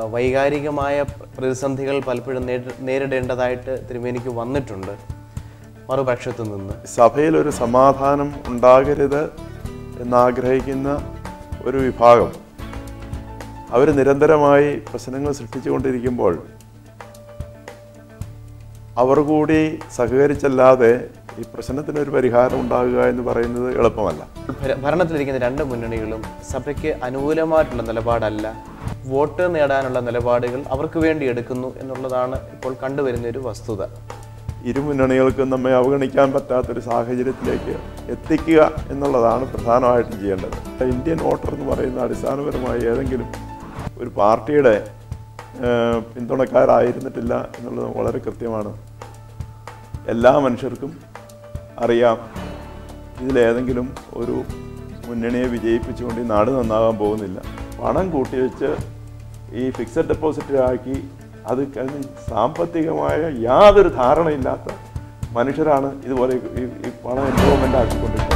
വൈകാരികമായ പ്രതിസന്ധികൾ പലപ്പോഴും നേരി- നേരിടേണ്ടതായിട്ട് തിരുമേനിക്ക് വന്നിട്ടുണ്ട് മറുപക്ഷത്തു നിന്ന് സഭയിൽ ഒരു സമാധാനം ഉണ്ടാകരുത് എന്നാഗ്രഹിക്കുന്ന ഒരു വിഭാഗം അവർ നിരന്തരമായി പ്രശ്നങ്ങൾ സൃഷ്ടിച്ചുകൊണ്ടിരിക്കുമ്പോൾ അവർ കൂടി സഹകരിച്ചല്ലാതെ ഈ പ്രശ്നത്തിന് ഒരു പരിഹാരം ഉണ്ടാകുക എന്ന് പറയുന്നത് എളുപ്പമല്ല ഭര- ഭരണത്തിലിരിക്കുന്ന രണ്ട് മുന്നണികളും സഭയ്ക്ക് അനുകൂലമായിട്ടുള്ള നിലപാടല്ല വോട്ട് നേടാനുള്ള നിലപാടുകൾ അവർക്ക് വേണ്ടി എടുക്കുന്നു എന്നുള്ളതാണ് ഇപ്പോൾ കണ്ടുവരുന്ന ഒരു വസ്തുത ഇരു മുന്നണികൾക്കും നമ്മെ അവഗണിക്കാൻ പറ്റാത്തൊരു സാഹചര്യത്തിലേക്ക് എത്തിക്കുക എന്നുള്ളതാണ് പ്രധാനമായിട്ടും ചെയ്യേണ്ടത് ഇന്ത്യൻ വോട്ടർ എന്ന് പറയുന്ന അടിസ്ഥാനപരമായി ഏതെങ്കിലും ഒരു പാർട്ടിയുടെ ഏഹ്, പിന്തുണക്കാരായിരുന്നിട്ടില്ല എന്നുള്ളത് വളരെ കൃത്യമാണ് എല്ലാ മനുഷ്യർക്കും അറിയാം ഇതിലേതെങ്കിലും ഒരു മുന്നണിയെ വിജയിപ്പിച്ചുകൊണ്ട് ഈ നാട് നന്നാകാൻ പോകുന്നില്ല പണം കൂട്ടിവെച്ച് ഈ ഫിക്സഡ് ഡെപ്പോസിറ്റ് ആക്കി അത് കഴിഞ്ഞ് സാമ്പത്തികമായ യാതൊരു ധാരണയില്ലാത്ത മനുഷ്യരാണ് ഇതുപോലെ ഈ ഈ പണം എൻറോൾമെൻ്റ് ആക്കിക്കൊണ്ടിരിക്കുന്നത്